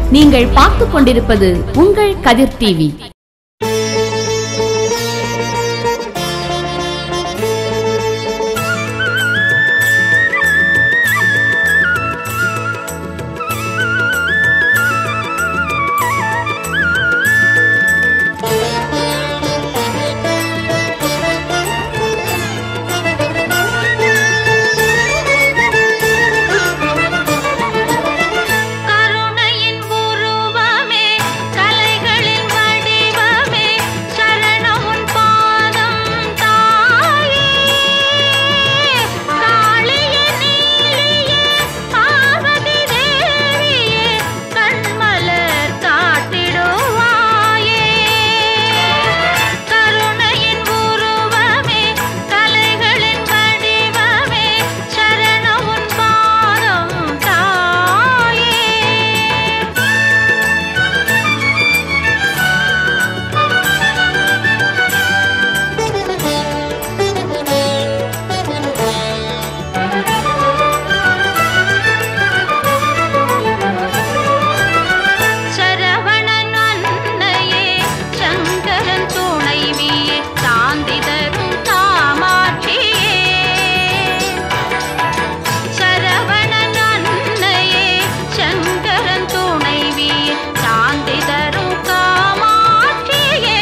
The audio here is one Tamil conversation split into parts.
நீங்கள் பார்த்துக் கொண்டிருப்பது உங்கள் கதிர் டிவி கருணையின் உருவமே கலைகளின் வடிவமே சரணமுன் பாதம் தாயே காளியே நீலியே பார்வதி தேவியே கண்மலர் காட்டிடுவாயே கருணையின் உருவமே கலைகளின் வடிவமே சரணமுன் பாதம் தாயே சரவணன் அன்னையே சங்கரன் துணைவியே சாந்தி தரும் காமாட்சியே சரவணன் அன்னையே சங்கரன் துணைவியே சாந்தி தரும் காமாட்சியே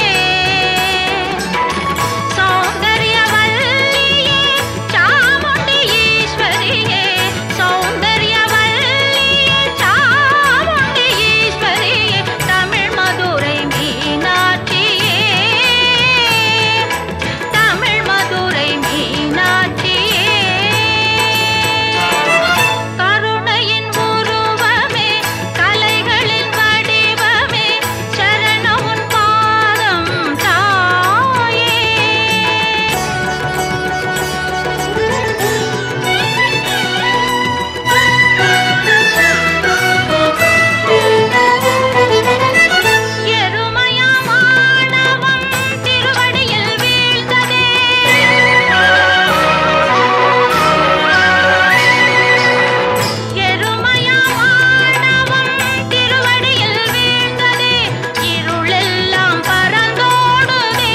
சௌந்தர்யவல்லியே சாமுண்டி ஈஸ்வரியே சௌந்தர்யவல்லியே சாமுண்டி ஈஸ்வரியே தமிழ் மதுரை மீனாட்சியே தமிழ் மதுரை மீனாட்சியே கருணையின் உருவமே கலைகளின் வடிவமே சரணமுன் பாதம் தாயே எருமையாமானவம் திருவடியில் வீழ்ந்ததே எருமையாமானவம் திருவடியில் வீழ்ந்ததே இருளெல்லாம் பறந்தோடுதே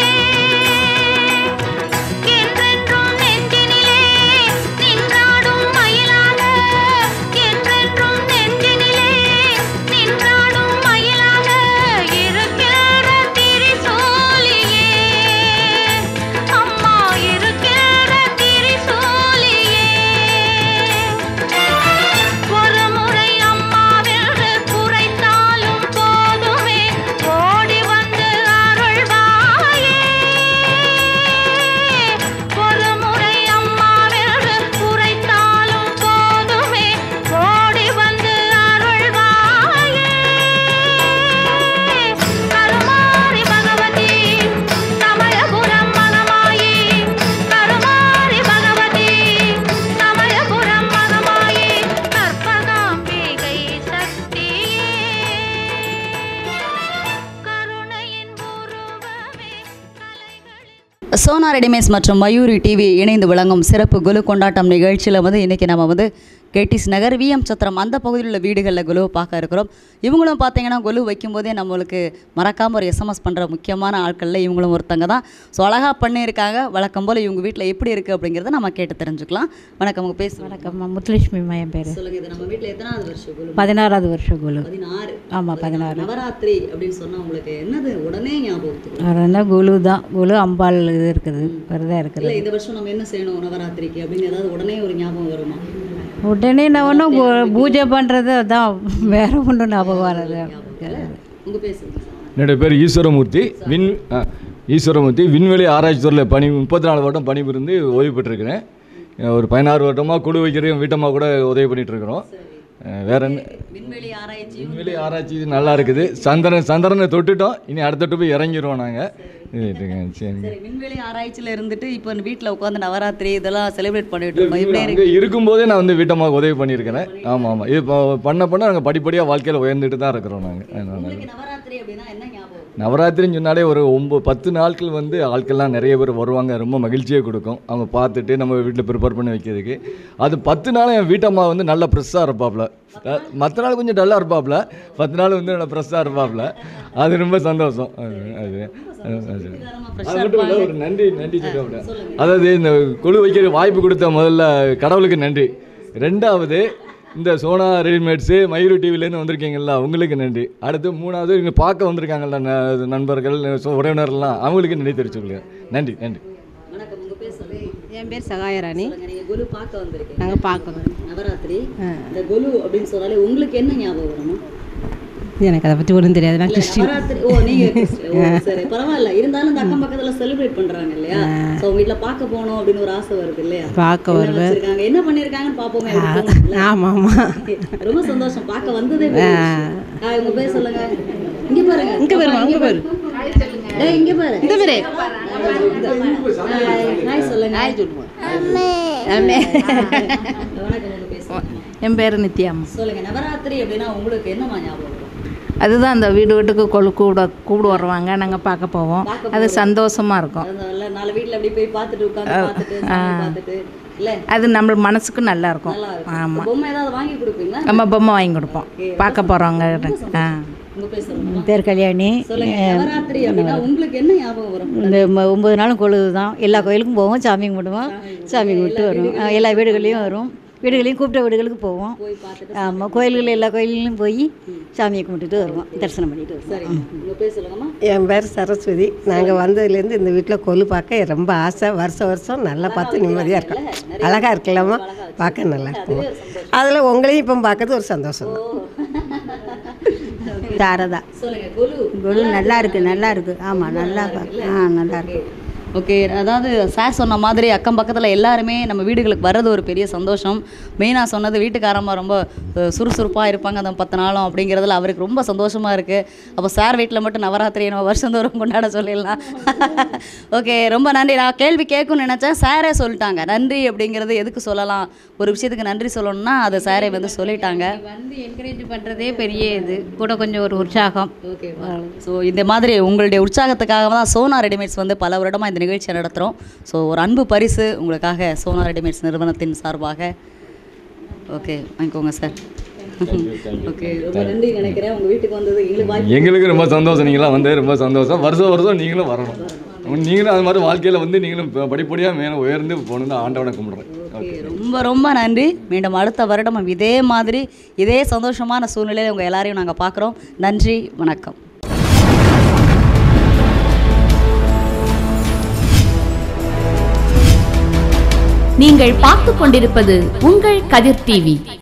என்றென்றும் நெஞ்சினிலே நின்றாடும் மயிலாக என்றென்றும் நெஞ்சினிலே நின்றாடும் மயிலாக இருக்கிற திரிசூலியே அம்மா இருக்கிற திரிசூலியே ஒரு முறை அம்மாவென்று குறைத்தாலும் போதுமே ஓடி வந்து அருள்வாயே ஒரு முறை அம்மாவென்று குறைத்தாலும் போதுமே ஓடி வந்து அருள்வாயே கருமாரி பகவதி சமயபுரம் மகமாயி கருமாரி பகவதி சமயபுரம் மகமாயி கற்பகாம்பிகை சக்தியே கருணையின் உருவமே கலைகளின் சோனா ரெடிமேட்ஸ் மற்றும் மயூரி டிவி இணைந்து வழங்கும் சிறப்பு குலு கொண்டாட்டம் நிகழ்ச்சியில் வந்து இன்றைக்கி நம்ம வந்து கேட்டிஸ் நகர் விஎம் சத்திரம் அந்த பகுதியில் உள்ள வீடுகளில் குலுவை பார்க்க இருக்கிறோம் இவங்களும் பார்த்தீங்கன்னா குலு வைக்கும்போதே நம்மளுக்கு மறக்காமல் ஒரு எஸ்எம்எஸ் பண்ணுற முக்கியமான ஆட்களில் இவங்களும் ஒருத்தங்க தான் ஸோ அழகாக பண்ணியிருக்காங்க வழக்கம் போல் இவங்க வீட்டில் எப்படி இருக்குது அப்படிங்கிறத நம்ம கேட்டு தெரிஞ்சுக்கலாம் வணக்கம் உங்கள் பேச வணக்கம் முத்துலட்சுமி என் பேர் சொல்லுங்கள் இது நம்ம வீட்டில் எத்தனாவது வருஷம் குலு பதினாறாவது வருஷம் குழு பதினாறு ஆமாம் பதினாறு நவராத்திரி அப்படின்னு சொன்னால் உங்களுக்கு என்னது உடனே ஞாபகத்துக்கு அவர் என்ன குழு தான் குழு அம்பாள் இது இருக்குது விரதம் இருக்குது இல்லை இந்த வருஷம் நம்ம என்ன செய்யணும் நவராத்திரிக்கு அப்படின்னு ஏதாவது உடனே ஒரு ஞாபகம் வருமா உடனே நான் ஒன்றும் பூஜை பண்ணுறது தான் வேற ஒன்றும் ஞாபகம் வராது உங்கள் பேசுங்க என்னுடைய பேர் ஈஸ்வரமூர்த்தி விண் ஆ, ஈஸ்வரமூர்த்தி விண்வெளி ஆராய்ச்சி துறையில் பணி முப்பத்தி நாலு வருடம் பணிபுரிந்து ஓய்வு பெற்றிருக்கிறேன் ஒரு பதினாறு வருடமாக குழு வைக்கிறதையும் வீட்டமாக கூட உதவி பண்ணிட்டு இருக்கிறோம் அஹ், வேற என்ன விண்வெளி ஆராய்ச்சி விண்வெளி ஆராய்ச்சி இது நல்லா இருக்குது சந்திரன் சந்திரனை தொட்டுட்டோம் இனி அடுத்தட்டு போய் இறங்கிடுவோம் நாங்கள் சரி சரி விண்வெளி ஆராய்ச்சியில் இருந்துட்டு இப்போ வீட்டில் உட்காந்து நவராத்திரி இதெல்லாம் செலிப்ரேட் பண்ணிட்டு இருக்கோம் எப்படி அங்கே இருக்கு இருக்கும்போதே நான் வந்து வீட்டம்மாவுக்கு உதவி பண்ணியிருக்கிறேன் ஆமாம் ஆமாம் இது இப்போ பண்ண பண்ண நாங்கள் படிப்படியாக வாழ்க்கையில் உயர்ந்துட்டு தான் இருக்கிறோம் நாங்கள் அதனால உங்களுக்கு நவராத்திரி அப்படின்னா என்ன ஞாபகம் நவராத்திரின்னு சொன்னாலே ஒரு ஒம்பது பத்து நாட்கள் வந்து ஆட்கள்லாம் நிறைய பேர் வருவாங்க ரொம்ப மகிழ்ச்சியை கொடுக்கும் அவங்க பார்த்துட்டு நம்ம வீட்டில் ப்ரிப்பேர் பண்ணி வைக்கிறதுக்கு அது பத்து நாள் என் வீட்டம்மா வந்து நல்லா ஃப்ரெஷ்ஷாக இருப்பாப்புல மற்ற நாள் கொஞ்சம் டல்லாக இருப்பாப்புல பத்து நாள் வந்து நல்லா ஃப்ரெஷ்ஷாக இருப்பாப்புல அது ரொம்ப சந்தோஷம் அது அது அது- அது அது மட்டும் இல்லை ஒரு நன்றி நன்றி சொல்ல அதாவது இந்த குழு வைக்கிற வாய்ப்பு கொடுத்த முதல்ல கடவுளுக்கு நன்றி ரெண்டாவது இந்த சோனா ரெடிமேட்ஸு மயூரி டிவிலேருந்து வந்திருக்கீங்கல்ல உங்களுக்கு நன்றி அடுத்து மூணாவது இங்கே பார்க்க வந்திருக்காங்கல்ல ந- நண்பர்கள் சோ- உறவினர்லாம் அவங்களுக்கு நன்றி தெரிவிச்சுக்கொள்ளுங்க நன்றி நன்றி வணக்கம் உங்கள் பேர் சொல்லுங்க என் பேர் சகாயராணி நீங்கள் குரு பார்க்க வந்திருக்கீங்க நாங்கள் பார்க்குறோம் நவராத்திரி இந்த குலு அப்படின்னு சொன்னாலே உங்களுக்கு என்ன ஞாபகம் வரணும் எனக்கு அதை பற்றி ஒன்றும் தெரியாது நான் கிறிஸ்டின் நவராத்திரி ஓ நீங்க கிறிஸ்டியன். ஓ சரி பரவாயில்ல இருந்தாலும் இந்த அக்கம் பக்கத்துல செலிப்ரேட் பண்றாங்க இல்லையா சோ உங்க வீட்ல பார்க்க போகணும் அப்படின்னு ஒரு ஆசை வருது இல்லையா பார்க்க என்ன வருவேன். வச்சிருக்காங்க என்ன பண்ணிருக்காங்கன்னு பாப்போமே அப்படி தோணும்ல? ஆமாம் ஆமாம் ரொம்ப சந்தோஷம் பார்க்க வந்ததே பெரிய விஷயம். ஆ, உங்க பேர் சொல்லுங்க இங்க பாருங்க இங்க பாருமா, இங்க பாரு. டேய், இங்க பாரு இந்த பேரு ஹாய் சொல்லுங்க ஹாய் வணக்கம் உங்க பேர் சொல்லுங்க. என் பேர் நித்யாம்மா சொல்லுங்க நவராத்திரி அப்படின்னா உங்களுக்கு என்னமா ஞாபகம் வரும்? அதுதான் அந்த வீடு வீட்டுக்கு கொழு கூட கூப்பிட வருவாங்க நாங்கள் பார்க்க போவோம் பார்க்க அது சந்தோஷமாக இருக்கும் அதனால நாலு வீட்ல அப்படி போய் பார்த்துட்டு உட்கார்ந்து பார்த்துட்டு சாமி பார்த்துட்டு இல்ல அது நம்ம மனசுக்கு நல்லா இருக்கும் நல்லா இருக்கும் ஆமாம் பொம்மை ஏதாவது வாங்கி கொடுப்பீங்களா நம்ம பொம்மை வாங்கி கொடுப்போம் பார்க்க போகிறவங்க ஆ உங்க பேர் சொல்லுங்க பேர் கல்யாணி சொல்லுங்க நவராத்திரி அப்படின்னா உங்களுக்கு என்ன ஞாபகம் வரும் இந்த ம- ஒம்பது நாளும் கொழுது தான் எல்லா கோயிலுக்கும் போவோம் சாமி கும்பிடுவோம் சாமி கும்பிட்டு வருவோம் ஆ, எல்லா வீடுகள்லையும் வரும் வீடுகளையும் கூப்பிட்ட வீடுகளுக்கு போவோம் போய் பார்த்துட்டு ஆமாம் கோயில்கள் எல்லா கோயில்லையும் போய் சாமியை கும்பிட்டுட்டு வருவோம் தரிசனம் பண்ணிட்டு வருவோம் சரி உங்க பேர் சொல்லுங்கம்மா என் பேர் சரஸ்வதி நாங்கள் வந்ததுலேருந்து இந்த வீட்டில் கொலு பார்க்க ரொம்ப ஆசை வருஷம் வருஷம் நல்லா பார்த்து நிம்மதியாக இருக்கோம் அழகாக இருக்கலாமா பார்க்க நல்லா இருக்கும் அதில் உங்களையும் இப்போ பார்க்கறது ஒரு சந்தோஷம் தான் சாரதா சொல்லுங்க குலு கொலு நல்லா இருக்கு நல்லா இருக்கு ஆமாம் நல்லா ஆ நல்லா இருக்கு ஓகே அதாவது சார் சொன்ன மாதிரி அக்கம் பக்கத்தில் எல்லாருமே நம்ம வீடுகளுக்கு வர்றது ஒரு பெரிய சந்தோஷம் மெயினாக சொன்னது வீட்டுக்காரம்மா ரொம்ப சுறுசுறுப்பாக இருப்பாங்க அந்த பத்து நாளும் அப்படிங்கிறதுல அவருக்கு ரொம்ப சந்தோஷமாக இருக்குது அப்போ சார் வீட்டில் மட்டும் நவராத்திரி நம்ம வருஷந்தோறும் கொண்டாட சொல்லிடலாம் ஓகே ரொம்ப நன்றி நான் கேள்வி கேட்கணும்னு நினச்சேன் சாரே சொல்லிட்டாங்க நன்றி அப்படிங்கிறது எதுக்கு சொல்லலாம் ஒரு விஷயத்துக்கு நன்றி சொல்லணும்னா அதை சாரே வந்து சொல்லிட்டாங்க வந்து என்கரேஜ் பண்ணுறதே பெரிய இது கூட கொஞ்சம் ஒரு உற்சாகம் ஓகே ஸோ இந்த மாதிரி உங்களுடைய உற்சாகத்துக்காக தான் சோனா ரெடிமேட்ஸ் வந்து பல வருடமாக இந்த நிகழ்ச்சியை நடத்துகிறோம் ஸோ ஒரு அன்பு பரிசு உங்களுக்காக சோனா ரெடிமேட்ஸ் நிறுவனத்தின் சார்பாக ஓகே வாங்கிக்கோங்க சார் ஓகே ரொம்ப நன்றி நினைக்கிறேன் உங்கள் வீட்டுக்கு வந்தது எங்களுக்கு வாய்ப்பு எங்களுக்கு ரொம்ப சந்தோஷம் நீங்களாம் வந்து ரொம்ப சந்தோஷம் வருஷம் வருஷம் நீங்களும் வரணும் நீங்களும் அது மாதிரி வாழ்க்கையில் வந்து நீங்களும் படிப்படியாக மேலே உயர்ந்து போகணுன்னு ஆண்டவனை கும்பிட்றேன் ஓகே ரொம்ப ரொம்ப நன்றி மீண்டும் அடுத்த வருடம் இதே மாதிரி இதே சந்தோஷமான சூழ்நிலையில் உங்கள் எல்லாரையும் நாங்கள் பார்க்குறோம் நன்றி வணக்கம் நீங்கள் பார்த்துக் கொண்டிருப்பது உங்கள் கதிர் டிவி